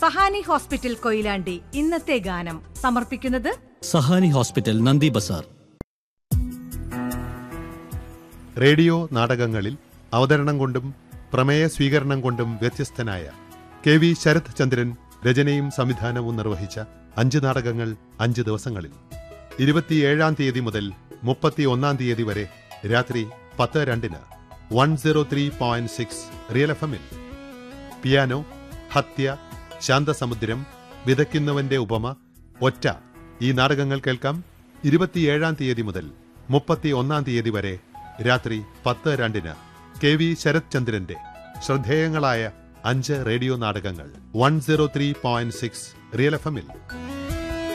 Sahani hospital Koyilandy ഇന്നത്തെ ഗാനം സമർപ്പിക്കുന്നത് സഹാനി ഹോസ്പിറ്റൽ നന്ദി ബസാർ റേഡിയോ നാടകങ്ങളിൽ അവതരണം കൊണ്ടും പ്രമേയ സ്വീകരണം കൊണ്ടും വ്യത്യസ്തനായ കെ വി ശരത് ചന്ദ്രൻ രചനയും സംവിധാനവും നിർവഹിച്ച അഞ്ച് നാടകങ്ങൾ അഞ്ച് ദിവസങ്ങളിൽ ഇരുപത്തിയേഴാം തീയതി മുതൽ മുപ്പത്തി ഒന്നാം തീയതി വരെ രാത്രി പത്ത് രണ്ടിന് one zero three point six real F എമ്മിൽ പിയാനോ ഹത്യ ശാന്തസമുദ്രം വിതയ്ക്കുന്നവന്റെ ഉപമ ഒറ്റ ഈ നാടകങ്ങൾ കേൾക്കാം ഇരുപത്തിയേഴാം തീയതി മുതൽ മുപ്പത്തി ഒന്നാം തീയതി വരെ രാത്രി പത്ത് രണ്ടിന് കെ വി ശരത് ചന്ദ്രന്റെ ശ്രദ്ധേയങ്ങളായ അഞ്ച് റേഡിയോ നാടകങ്ങൾ one zero three point six real F എമ്മിൽ